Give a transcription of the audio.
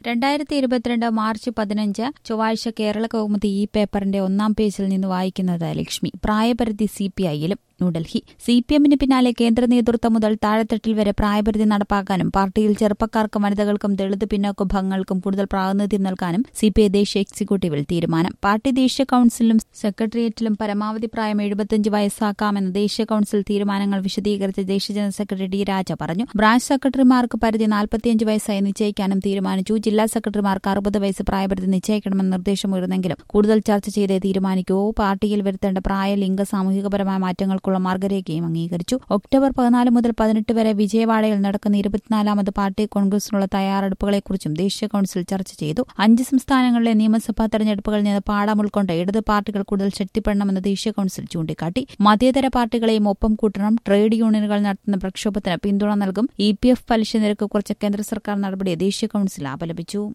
രണ്ടായിരത്തി ഇരുപത്തിരണ്ട് മാർച്ച് പതിനഞ്ച് ചൊവ്വാഴ്ച കേരള കൗമുദി ഈ പേപ്പറിന്റെ ഒന്നാം പേജിൽ നിന്ന് വായിക്കുന്നത് ലക്ഷ്മി പ്രായപരിധി സി പി ഐയിലും ന്യൂഡൽഹി സി പി എമ്മിന് പിന്നാലെ കേന്ദ്ര നേതൃത്വം മുതൽ താഴെത്തട്ടിൽ വരെ പ്രായപരിധി നടപ്പാക്കാനും പാർട്ടിയിൽ ചെറുപ്പക്കാർക്കും വനിതകൾക്കും ദളിത് പിന്നോക്ക വിഭാഗങ്ങൾക്കും കൂടുതൽ പ്രാതിനിധ്യം നൽകാനും സി പി ഐ ദേശീയ എക്സിക്യൂട്ടീവിൽ തീരുമാനം പാർട്ടി ദേശീയ കൌൺസിലും സെക്രട്ടേറിയറ്റിലും പരമാവധി പ്രായം എഴുപത്തിയഞ്ച് വയസ്സാക്കാമെന്ന് ദേശീയ കൌൺസിൽ തീരുമാനങ്ങൾ വിശദീകരിച്ച് ദേശീയ ജനറൽ സെക്രട്ടറി ഡി രാജ പറഞ്ഞു ബ്രാഞ്ച് സെക്രട്ടറിമാർക്ക് പരിധി നാൽപ്പത്തിയഞ്ച് വയസ്സായി നിശ്ചയിക്കാനും തീരുമാനിച്ചു ജില്ലാ സെക്രട്ടറിമാർക്ക് അറുപത് വയസ്സ് പ്രായപരിധി നിശ്ചയിക്കണമെന്ന് നിർദ്ദേശമുയർന്നെങ്കിലും കൂടുതൽ ചർച്ച ചെയ്തേ തീരുമാനിക്കൂ പാർട്ടിയിൽ വരുത്തേണ്ട പ്രായ ലിംഗ സാമൂഹികപരമായ മാറ്റങ്ങൾക്കുള്ള മാർഗരേഖയും അംഗീകരിച്ചു ഒക്ടോബർ പതിനാല് മുതൽ പതിനെട്ട് വരെ വിജയവാഡയിൽ നടക്കുന്ന ഇരുപത്തിനാലാമത് പാർട്ടി കോൺഗ്രസിനുള്ള തയ്യാറെടുപ്പുകളെക്കുറിച്ചും ദേശീയ കൌൺസിൽ ചർച്ച ചെയ്തു അഞ്ച് സംസ്ഥാനങ്ങളിലെ നിയമസഭാ തെരഞ്ഞെടുപ്പുകളിൽ നിന്ന് പാഠം ഉൾക്കൊണ്ട് ഇടത് പാർട്ടികൾ കൂടുതൽ ശക്തിപ്പെടണമെന്ന് ദേശീയ കൌൺസിൽ ചൂണ്ടിക്കാട്ടി മതേതര പാർട്ടികളെയും ഒപ്പം കൂട്ടണം ട്രേഡ് യൂണിയനുകൾ നടത്തുന്ന പ്രക്ഷോഭത്തിന് പിന്തുണ നൽകും ഇ പി എഫ് പലിശ നിരക്ക് കുറച്ച കേന്ദ്ര സർക്കാർ നടപടിയെ ദേശീയ കൌൺസിൽ അപലപിച്ചു